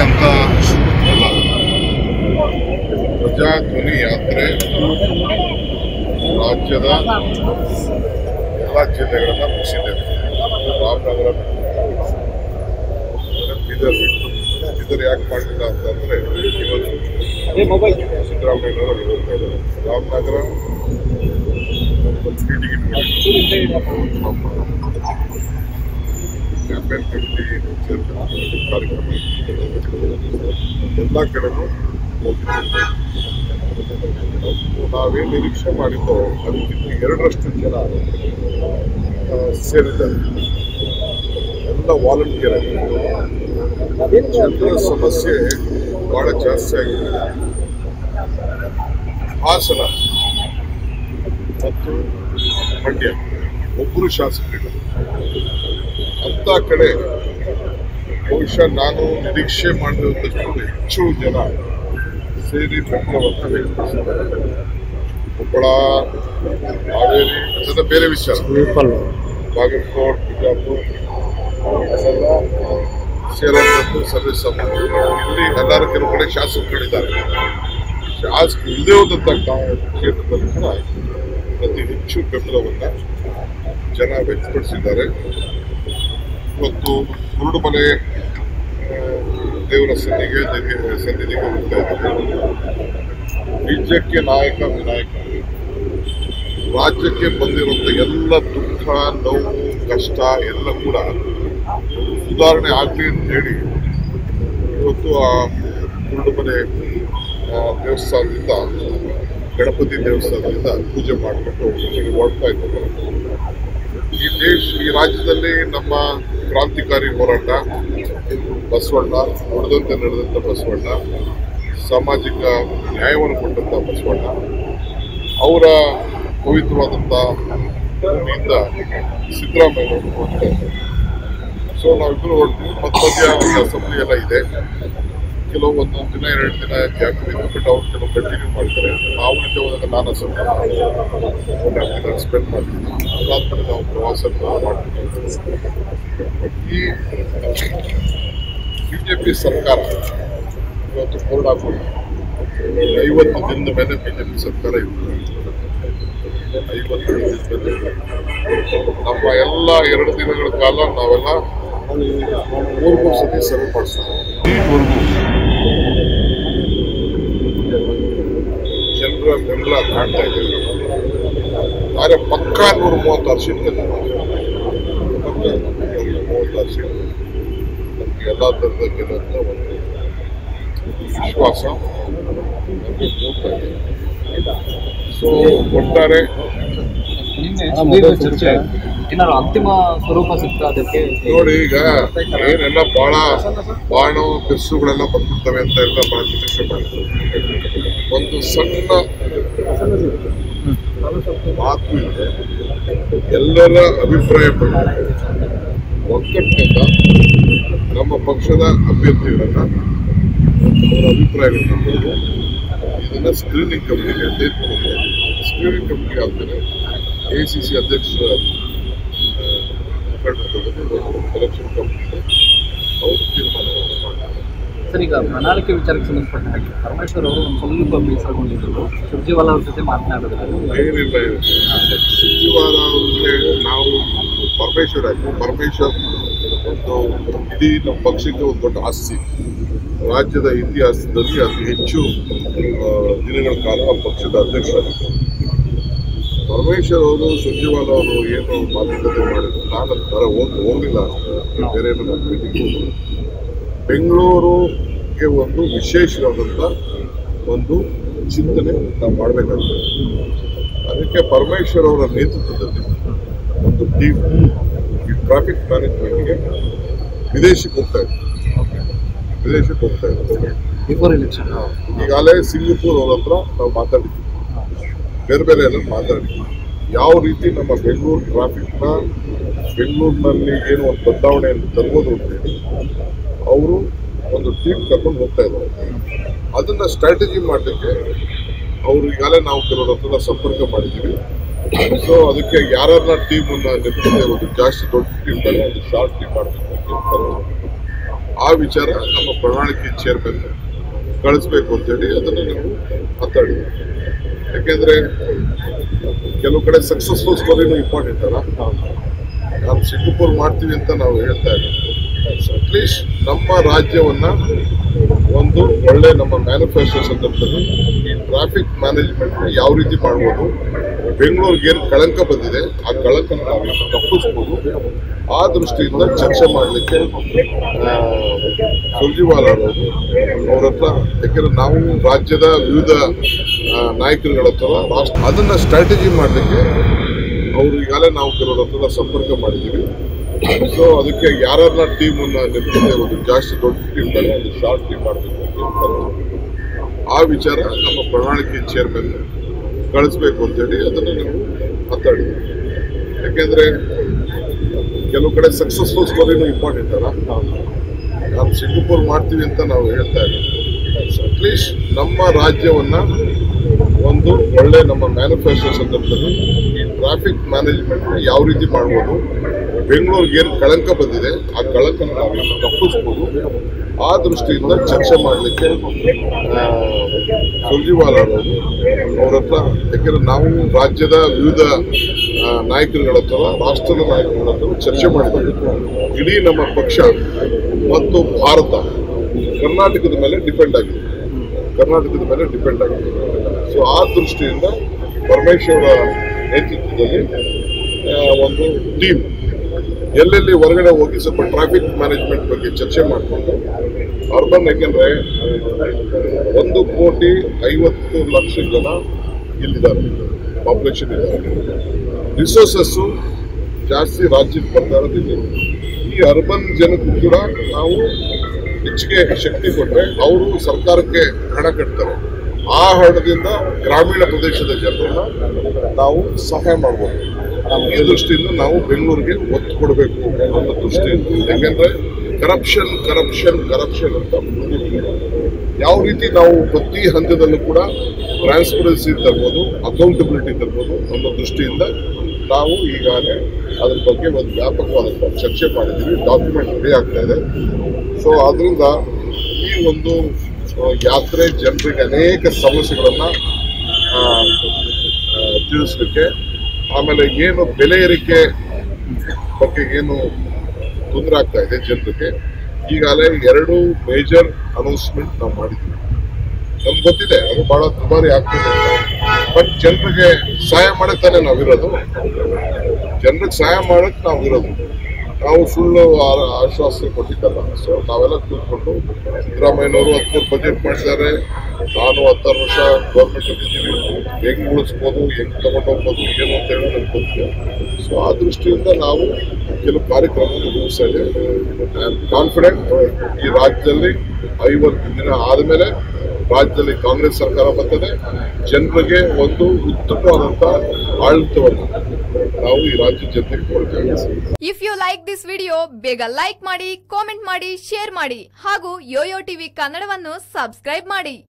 ಅಂತ ಅಲ್ಲ ಪ್ರಜಾಧ್ವನಿ ಯಾತ್ರೆ ರಾಜ್ಯದ ಎಲ್ಲ ಜಿಲ್ಲೆಗಳನ್ನ ಮುಗಿಸಿದ್ದೇವೆ ರಾಮನಗರ ಬಿಟ್ಟು ಬೀದರ್ ಬಿಟ್ಟು ಬೀದರ್ ಯಾಕೆ ಮಾಡಲಿಲ್ಲ ಅಂತಂದ್ರೆ ಇವತ್ತು ಸಿದ್ದರಾಮಯ್ಯನವರು ಹೇಳ್ತಾ ಇದ್ದಾರೆ ರಾಮನಗರ ಒಂದು ಮೀಟಿಂಗ್ ನಮ್ಮ ಕ್ಯಾಂಪೇನ್ ಕಮಿಟಿ ಸೇರ್ಕೊಂಡು ಕಾರ್ಯಕ್ರಮ ಎಲ್ಲ ಕಡೆನೂ ಹೋಗಿದ್ದೇವೆ ನಾವೇನು ನಿರೀಕ್ಷೆ ಮಾಡಿದ್ದೋ ಅದಕ್ಕಿಂತ ಎರಡರಷ್ಟು ಜನ ಆ, ಸೇರಿದ್ದಾರೆ ಎಲ್ಲ ವಾಲಂಟಿಯರ್ ಜನರ ಸಮಸ್ಯೆ ಬಹಳ ಜಾಸ್ತಿ ಆಗಿದೆ ಹಾಸನ ಮತ್ತು ಮಂಡ್ಯ ಒಬ್ಬರು ಶಾಸಕರಿಲ್ಲ ಅಂತ ಕಡೆ ಬಹುಶಃ ನಾನು ನಿರೀಕ್ಷೆ ಮಾಡಿರುವುದಷ್ಟು ಹೆಚ್ಚು ಜನ ಸೇರಿ ಬೆಂಬಲವನ್ನು ವ್ಯಕ್ತಪಡಿಸಿದ್ದಾರೆ ಕೊಪ್ಪಳ ಹಾವೇರಿ ಅದೆಲ್ಲ ಬೇರೆ ವಿಚಾರ ಬಾಗಲಕೋಟ್ ಬಿಜಾಪುರ ಅದೆಲ್ಲ ಸೇರುವಂಥದ್ದು ಸರ್ವೆ ಸಾಮಾನ್ಯ ಇಲ್ಲಿ ಎಲ್ಲರ ಕೆಲವು ಕಡೆ ಶಾಸಕರಿದ್ದಾರೆ ಶಾಸಕ ಇಲ್ಲದೇ ಹೋದಂಥ ಕ್ಷೇತ್ರದಲ್ಲಿ ಕೂಡ ಅತಿ ಹೆಚ್ಚು ಬೆಂಬಲವನ್ನು ಜನ ವ್ಯಕ್ತಪಡಿಸಿದ್ದಾರೆ ಇವತ್ತು ಕುರುಡುಮಲೆ ಆ, ದೇವರ ಸನ್ನಿಗೆ ದೇವಿ- ಸನ್ನಿಧಿಗೆ ಹೋಗ್ತಾ ಇದ್ದಾರೆ ಬೀಜಕ್ಕೆ ನಾಯಕ ವಿನಾಯಕ ರಾಜ್ಯಕ್ಕೆ ಬಂದಿರುವಂಥ ಎಲ್ಲ ದುಃಖ ನೋವು ಕಷ್ಟ ಎಲ್ಲ ಕೂಡ ಸುಧಾರಣೆ ಆಗಲಿ ಅಂತ ಹೇಳಿ ಇವತ್ತು ಆ ಕುರುಡುಮಲೆ ಆ, ದೇವಸ್ಥಾನದಿಂದ ಗಣಪತಿ ದೇವಸ್ಥಾನದಿಂದ ಪೂಜೆ ಮಾಡಿಕೊಂಡು ಇಲ್ಲಿ ಹೊರಡ್ತಾ ಇದ್ದಾರೆ ಈ ದೇಶ ಈ ರಾಜ್ಯದಲ್ಲಿ ನಮ್ಮ ಕ್ರಾಂತಿಕಾರಿ ಹೋರಾಟ ಬಸವಣ್ಣ ನುಡಿದಂತೆ ನಡೆದಂಥ ಬಸವಣ್ಣ ಸಾಮಾಜಿಕ ನ್ಯಾಯವನ್ನು ಕೊಟ್ಟಂಥ ಬಸವಣ್ಣ ಅವರ ಪವಿತ್ರವಾದಂಥ ಭೂಮಿಯಿಂದ ಸಿದ್ದರಾಮಯ್ಯ ಹೋಗ್ತಾ ಇದ್ದಾರೆ ಸೊ ನಾವಿಬ್ಬರು ಹೊರಡ್ತೀವಿ ಮತ್ತು ಮಧ್ಯ ಒಂದು ಅಸೆಂಬ್ಲಿ ಎಲ್ಲ ಇದೆ ಕೆಲವು ಒಂದೊಂದು ದಿನ ಎರಡು ದಿನ ಗ್ಯಾಪ್ ಬಿಟ್ಟು ಅವ್ರು ಕೆಲವು ಕಂಟಿನ್ಯೂ ಮಾಡ್ತಾರೆ ನಾವು ನಿಂತೆ ಹೋದಾಗ ನಾನು ಅಸೆಂಬ್ಲಿ ಒಂದೆರಡು ದಿನ ಸ್ಪೆಂಡ್ ಮಾಡ್ತೀನಿ ಅದಾದ್ಮೇಲೆ ನಾವು ಪ್ರವಾಸ ಮಾಡ್ತೀವಿ ಈ ಬಿಜೆಪಿ ಸರ್ಕಾರ ಇವತ್ತು ಪೂರ್ಣ ಆಗ್ಬೋದು ಐವತ್ತು ದಿನದ ಮೇಲೆ ಬಿಜೆಪಿ ಸರ್ಕಾರ ಇರ್ತದೆ ಐವತ್ತು ದಿನದ ಮೇಲೆ ನಮ್ಮ ಎಲ್ಲ ಎರಡು ದಿನಗಳ ಕಾಲ ನಾವೆಲ್ಲ ಮೂರು ಸತಿ ಸಭೆ ಮಾಡಿಸ್ತೀವಿ ಈವರೆಗೂ ಜನರ ಬೆಂಬಲ ಕಾಣ್ತಾ ಇದ್ದೀವಿ ಆದರೆ ಪಕ್ಕಾ ನೂರ ಮೂವತ್ತಾರು ಸೀಟ್ ಗೆಲ್ತೀವಿ ಪಕ್ಕ ನೂರ ಮೂವತ್ತಾರು ಸೀಟ್ ನಮಗೆ ಎಲ್ಲ ಥರದ ಗೆಲ್ಲುವಂಥ ಒಂದು ವಿಶ್ವಾಸ ನಮಗೆ ಮೂಡ್ತಾ ಇದೆ ಸೊ ಒಟ್ಟಾರೆ ನಿನ್ನೆ ಸುದೀರ್ಘ ಚರ್ಚೆ ಏನಾದ್ರು ಅಂತಿಮ ಸ್ವರೂಪ ಸಿಗ್ತ ಅದಕ್ಕೆ ನೋಡಿ ಈಗ ಏನೆಲ್ಲ ಬಹಳ ಬಾಣ ಬೆಸ್ಸುಗಳೆಲ್ಲ ಬಂದ್ಬಿಡ್ತವೆ ಅಂತ ಎಲ್ಲ ಬಹಳ ನಿರೀಕ್ಷೆ ಮಾಡಿದ್ರು ಒಂದು ಸಣ್ಣ ಮಾತು ಇದೆ ಎಲ್ಲರ ಅಭಿಪ್ರಾಯ ಪಟ್ಟು ಒಗ್ಗಟ್ಟಿನಿಂದ ನಮ್ಮ ಪಕ್ಷದ ಅಭ್ಯರ್ಥಿಗಳನ್ನ ಅವರ ಅಭಿಪ್ರಾಯಗಳನ್ನ ಪಡೆದು ಇದನ್ನ ಸ್ಕ್ರೀನಿಂಗ್ ಕಮಿಟಿಗೆ ತೆಗೆದುಕೊಂಡು ಸ್ಕ್ರೀನಿಂಗ್ ಕಮಿಟಿ ಆದ್ಮೇಲೆ ಎ ಸಿ ಸಿ ಅಧ್ಯಕ್ಷರ ಎಲೆಕ್ಷನ್ ಕಮಿಟಿ ಅವರು ತೀರ್ಮಾನವನ್ನು ಮಾಡ್ತಾರೆ ಸರ್ ಈಗ ಪ್ರಣಾಳಿಕೆ ವಿಚಾರಕ್ಕೆ ಸಂಬಂಧಪಟ್ಟ ಹಾಗೆ ಪರಮೇಶ್ವರ್ ಅವರು ಒಂದು ಸ್ವಲ್ಪ ಬೇಸರಗೊಂಡಿದ್ದರು ಸುರ್ಜೇವಾಲ ಅವ್ರ ಜೊತೆ ಮಾತನಾಡಿದ್ರು ಏನಿಲ್ಲ ಇದೆ ಸಚಿವಾರ ಅವ್ರಿಗೆ ನಾವು ಪರಮೇಶ್ವರ್ ಆಯ್ತು ಪರಮೇಶ್ವರ್ ಒಂದು ಇಡೀ ನಮ್ಮ ಪಕ್ಷಕ್ಕೆ ಒಂದು ದೊಡ್ಡ ಆಸ್ತಿ ರಾಜ್ಯದ ಇತಿಹಾಸದಲ್ಲಿ ಅತಿ ಹೆಚ್ಚು ಆ, ದಿನಗಳ ಕಾಲ ಪಕ್ಷದ ಅಧ್ಯಕ್ಷರಾಗಿದ್ದರು ಪರಮೇಶ್ವರ್ ಅವರು ಸುರ್ಜೇವಾಲ ಅವರು ಏನು ಮಾತುಕತೆ ಮಾಡಿದ್ರು ನಾನು ಅದು ತರ ಹೋಗಿ ಹೋಗಿಲ್ಲ ಬೇರೆ ಏನೋ ಮೀಟಿಂಗ್ ಹೋದ್ರು ಬೆಂಗಳೂರಿಗೆ ಒಂದು ವಿಶೇಷವಾದಂಥ ಒಂದು ಚಿಂತನೆ ನಾವು ಮಾಡಬೇಕಾಗ್ತದೆ ಅದಕ್ಕೆ ಪರಮೇಶ್ವರ್ ಅವರ ನೇತೃತ್ವದಲ್ಲಿ ಒಂದು ಟೀಮ್ ಈ ಟ್ರಾಫಿಕ್ ಮ್ಯಾನೇಜ್ಮೆಂಟ್ಗೆ ವಿದೇಶಕ್ಕೆ ಹೋಗ್ತಾ ಇದೆ ವಿದೇಶಕ್ಕೆ ಹೋಗ್ತಾ ಇದೆ ಬಿಫೋರ್ ಎಲೆಕ್ಷನ್ ಈಗಾಗಲೇ ಸಿಂಗಪೂರ್ ಅವ್ರ ಹತ್ರ ನಾವು ಮಾತಾಡಿದ್ವಿ ಬೇರೆ ಬೇರೆ ಎಲ್ಲ ಮಾತಾಡಿದ್ವಿ ಯಾವ ರೀತಿ ನಮ್ಮ ಬೆಂಗಳೂರು ಟ್ರಾಫಿಕ್ನ ಬೆಂಗಳೂರಿನಲ್ಲಿ ಏನು ಒಂದು ಬದಲಾವಣೆಯನ್ನು ತರ್ಬೋದು ಅಂತೇಳಿ ಅವರು ಒಂದು ಟೀಮ್ ಕರ್ಕೊಂಡು ಹೋಗ್ತಾ ಇದ್ದಾರೆ ಅದನ್ನ ಸ್ಟ್ರಾಟಜಿ ಮಾಡಲಿಕ್ಕೆ ಅವರು ಈಗಾಗಲೇ ನಾವು ಕೆಲವರ ಹತ್ರ ಸಂಪರ್ಕ ಮಾಡಿದ್ದೀವಿ ಸೊ ಅದಕ್ಕೆ ಯಾರನ್ನ ಟೀಮನ್ನ ನಿರ್ಮಿಸಿದೆ ಒಂದು ಜಾಸ್ತಿ ದೊಡ್ಡ ಟೀಮ್ ಒಂದು ಶಾರ್ಟ್ ಟೀಮ್ ಮಾಡಬೇಕು ಅಂತ ಆ ವಿಚಾರ ನಮ್ಮ ಪ್ರಣಾಳಿಕೆ ಚೇರ್ಮನ್ ಕಳಿಸ್ಬೇಕು ಅಂತೇಳಿ ಅದನ್ನು ನಾವು ಮಾತಾಡಿದ್ವಿ ಯಾಕೆಂದ್ರೆ ಕೆಲವು ಕಡೆ ಸಕ್ಸಸ್ಫುಲ್ ಸ್ಟೋರಿನೂ ಇಂಪಾರ್ಟೆಂಟ್ ಅಲ್ಲ ನಾವು ಸಿಂಗಪುರ್ ಮಾಡ್ತೀವಿ ಅಂತ ನಾವು ಹೇಳ್ತಾ ಇದ್ದೀವಿ ಅಟ್ಲೀಸ್ಟ್ ನಮ್ಮ ರಾಜ್ಯವನ್ನ ಒಂದು ಒಳ್ಳೆ ನಮ್ಮ ಮ್ಯಾನಿಫೆಸ್ಟೋ ಸಂದರ್ಭದಲ್ಲಿ ಈ ಟ್ರಾಫಿಕ್ ಮ್ಯಾನೇಜ್ಮೆಂಟ್ ಯಾವ ರೀತಿ ಮಾಡ್ಬೋದು ಬೆಂಗಳೂರಿಗೆ ಏನು ಕಳಂಕ ಬಂದಿದೆ ಆ ಕಳಂಕ ನಾವು ತಪ್ಪಿಸ್ಬೋದು ಆ ದೃಷ್ಟಿಯಿಂದ ಚರ್ಚೆ ಮಾಡಲಿಕ್ಕೆ ಸುರ್ಜಿವಾಲ ಅವರು ಅವ್ರ ಹತ್ರ ಯಾಕೆಂದ್ರೆ ನಾವು ರಾಜ್ಯದ ವಿವಿಧ ಆ, ನಾಯಕರುಗಳ ಹತ್ರ ರಾಷ್ಟ್ರ ಅದನ್ನ ಸ್ಟ್ರಾಟಜಿ ಮಾಡಲಿಕ್ಕೆ ಅವ್ರು ಈಗಾಗಲೇ ನಾವು ಕೆಲವರ ಹತ್ರ ಸಂಪರ್ಕ ಮಾಡಿದ್ದೀವಿ ಸೊ ಅದಕ್ಕೆ ಯಾರನ್ನ ಟೀಮನ್ನ ನಿರ್ಮಿಸಿದೆ ಒಂದು ಜಾಸ್ತಿ ದೊಡ್ಡ ಟೀಮ್ ಒಂದು ಶಾರ್ಟ್ ಟೀಮ್ ಮಾಡಬೇಕು ಅಂತ ಹೇಳ್ತಾರೆ. ಆ ವಿಚಾರ ನಮ್ಮ ಪ್ರಣಾಳಿಕೆ ಚೇರ್ಮನ್ ಕಳಿಸ್ಬೇಕು ಅಂತೇಳಿ ಅದನ್ನು ನಾವು ಮಾತಾಡಿದ್ವಿ ಯಾಕೆಂದ್ರೆ ಕೆಲವು ಕಡೆ ಸಕ್ಸಸ್ಫುಲ್ ಸ್ಟೋರಿನೂ ಇಂಪಾರ್ಟೆಂಟ್ ಅಲ್ಲ ನಾವು ಸಿಂಗಪುರ್ ಮಾಡ್ತೀವಿ ಅಂತ ನಾವು ಹೇಳ್ತಾ ಇದ್ದೀವಿ ಅಟ್ಲೀಸ್ಟ್ ನಮ್ಮ ರಾಜ್ಯವನ್ನ ಒಂದು ಒಳ್ಳೆ ನಮ್ಮ ಮ್ಯಾನಿಫೆಸ್ಟೋ ಸಂದರ್ಭದಲ್ಲಿ ಈ ಟ್ರಾಫಿಕ್ ಮ್ಯಾನೇಜ್ಮೆಂಟ್ ಯಾವ ರೀತಿ ಮಾಡ್ಬೋದು ಬೆಂಗಳೂರಿಗೆ ಏನು ಕಳಂಕ ಬಂದಿದೆ ಆ ಕಳಂಕ ನಾವು ತಪ್ಪಿಸ್ಬೋದು ಆ ದೃಷ್ಟಿಯಿಂದ ಚರ್ಚೆ ಮಾಡಲಿಕ್ಕೆ ಸುರ್ಜಿವಾಲ ಅವರು ಅವ್ರ ಹತ್ರ ಯಾಕೆಂದ್ರೆ ನಾವು ರಾಜ್ಯದ ವಿವಿಧ ಆ, ನಾಯಕರುಗಳ ಹತ್ರ ರಾಷ್ಟ್ರದ ನಾಯಕರುಗಳ ಹತ್ರ ಚರ್ಚೆ ಮಾಡಿದ್ದೀವಿ ಇಡೀ ನಮ್ಮ ಪಕ್ಷ ಮತ್ತು ಭಾರತ ಕರ್ನಾಟಕದ ಮೇಲೆ ಡಿಪೆಂಡ್ ಆಗಿದೆ ಕರ್ನಾಟಕದ ಮೇಲೆ ಡಿಪೆಂಡ್ ಆಗಿದೆ ಸೊ ಆ ದೃಷ್ಟಿಯಿಂದ ಪರಮೇಶ್ವರ ನೇತೃತ್ವದಲ್ಲಿ ಆ, ಒಂದು ಟೀಮ್ ಎಲ್ಲೆಲ್ಲಿ ಹೊರಗಡೆ ಹೋಗಿ ಸ್ವಲ್ಪ ಟ್ರಾಫಿಕ್ ಮ್ಯಾನೇಜ್ಮೆಂಟ್ ಬಗ್ಗೆ ಚರ್ಚೆ ಮಾಡಿಕೊಂಡು ಅರ್ಬನ್ ಯಾಕೆಂದ್ರೆ ಒಂದು ಕೋಟಿ ಐವತ್ತು ಲಕ್ಷ ಜನ ಇಲ್ಲಿದ್ದಾರೆ ಪಾಪ್ಯುಲೇಷನ್ ಇದ್ದಾರೆ ರಿಸೋರ್ಸಸ್ಸು ಜಾಸ್ತಿ ರಾಜ್ಯಕ್ಕೆ ಬರ್ತಾ ಇರೋದು ಇಲ್ಲಿ ಈ ಅರ್ಬನ್ ಜನಕ್ಕೂ ಕೂಡ ನಾವು ಹೆಚ್ಚಿಗೆ ಶಕ್ತಿ ಕೊಟ್ಟರೆ ಅವರು ಸರ್ಕಾರಕ್ಕೆ ಹಣ ಕಟ್ತಾರೆ ಆ ಹಣದಿಂದ ಗ್ರಾಮೀಣ ಪ್ರದೇಶದ ಜನರನ್ನ ನಾವು ಸಹಾಯ ಮಾಡ್ಬೋದು ಈ ದೃಷ್ಟಿಯಿಂದ ನಾವು ಬೆಂಗಳೂರಿಗೆ ಒತ್ತು ಕೊಡಬೇಕು ಅನ್ನೋ ದೃಷ್ಟಿಯಿಂದ ಯಾಕೆಂದ್ರೆ ಕರಪ್ಷನ್ ಕರಪ್ಷನ್ ಕರಪ್ಷನ್ ಅಂತ ಯಾವ ರೀತಿ ನಾವು ಪ್ರತಿ ಹಂತದಲ್ಲೂ ಕೂಡ ಟ್ರಾನ್ಸ್ಪರೆನ್ಸಿ ತರ್ಬೋದು ಅಕೌಂಟಬಿಲಿಟಿ ತರ್ಬೋದು ಅನ್ನೋ ದೃಷ್ಟಿಯಿಂದ ನಾವು ಈಗಾಗಲೇ ಅದ್ರ ಬಗ್ಗೆ ಒಂದು ವ್ಯಾಪಕವಾದಂಥ ಚರ್ಚೆ ಮಾಡಿದ್ದೀವಿ ಡಾಕ್ಯುಮೆಂಟ್ ರೆಡಿ ಆಗ್ತಾ ಇದೆ ಸೊ ಅದರಿಂದ ಈ ಒಂದು ಆ, ಯಾತ್ರೆ ಜನರಿಗೆ ಅನೇಕ ಸಮಸ್ಯೆಗಳನ್ನು ತಿಳಿಸ್ಲಿಕ್ಕೆ ಆಮೇಲೆ ಏನು ಬೆಲೆ ಏರಿಕೆ ಬಗ್ಗೆ ಏನು ತೊಂದರೆ ಆಗ್ತಾ ಇದೆ ಜನರಿಗೆ ಈಗಾಗಲೇ ಎರಡು ಮೇಜರ್ ಅನೌನ್ಸ್ಮೆಂಟ್ ನಾವು ಮಾಡಿದ್ದೀವಿ ನಮ್ಗೆ ಗೊತ್ತಿದೆ ಅದು ಬಹಳ ದುಬಾರಿ ಆಗ್ತದೆ ಬಟ್ ಜನರಿಗೆ ಸಹಾಯ ಮಾಡಕ್ ತಾನೇ ನಾವಿರೋದು ಜನರಿಗೆ ಸಹಾಯ ಮಾಡಕ್ ನಾವಿರೋದು ನಾವು ಸುಳ್ಳು ಆ- ಆಶ್ವಾಸನೆ ಕೊಟ್ಟಿದ್ದಲ್ಲ ಸೊ ನಾವೆಲ್ಲ ಕೂತ್ಕೊಂಡು ಸಿದ್ದರಾಮಯ್ಯನವರು ಹದಿಮೂರು ಬಜೆಟ್ ಮಾಡಿದ್ದಾರೆ ನಾನು ಹತ್ತಾರು ವರ್ಷ ಗೌರ್ಮೆಂಟ್ ಇದ್ದೀವಿ ಹೆಂಗ್ ಉಳಿಸ್ಬೋದು ಹೆಂಗ್ ತಗೊಂಡೋಗ್ಬೋದು ಏನು ಅಂತ ಹೇಳಿ ನಮ್ಗೆ ಗೊತ್ತಿದೆ ಸೊ ಆ ದೃಷ್ಟಿಯಿಂದ ನಾವು ಕೆಲವು ಕಾರ್ಯಕ್ರಮ ರೂಪಿಸ್ತಾ ಇದ್ದೇವೆ ಐ ಆಮ್ ಕಾನ್ಫಿಡೆಂಟ್ ಈ ರಾಜ್ಯದಲ್ಲಿ ಐವತ್ತು ದಿನ ಆದಮೇಲೆ ರಾಜ್ಯದಲ್ಲಿ ಕಾಂಗ್ರೆಸ್ ಸರ್ಕಾರ ಬರ್ತದೆ ಜನರಿಗೆ ಒಂದು ಉತ್ತಮವಾದಂಥ ಆಡಳಿತವನ್ನು ನಾವು ಈ ರಾಜ್ಯ ಜನತೆಗೆ ಕೊಡ್ತೇವೆ if you like this video ಬೇಗ ಲೈಕ್ ಮಾಡಿ ಕಾಮೆಂಟ್ ಮಾಡಿ ಶೇರ್ ಮಾಡಿ ಹಾಗೂ ಯೋಯೋ ಟಿವಿ ಕನ್ನಡವನ್ನು ಸಬ್ಸ್ಕ್ರೈಬ್ ಮಾಡಿ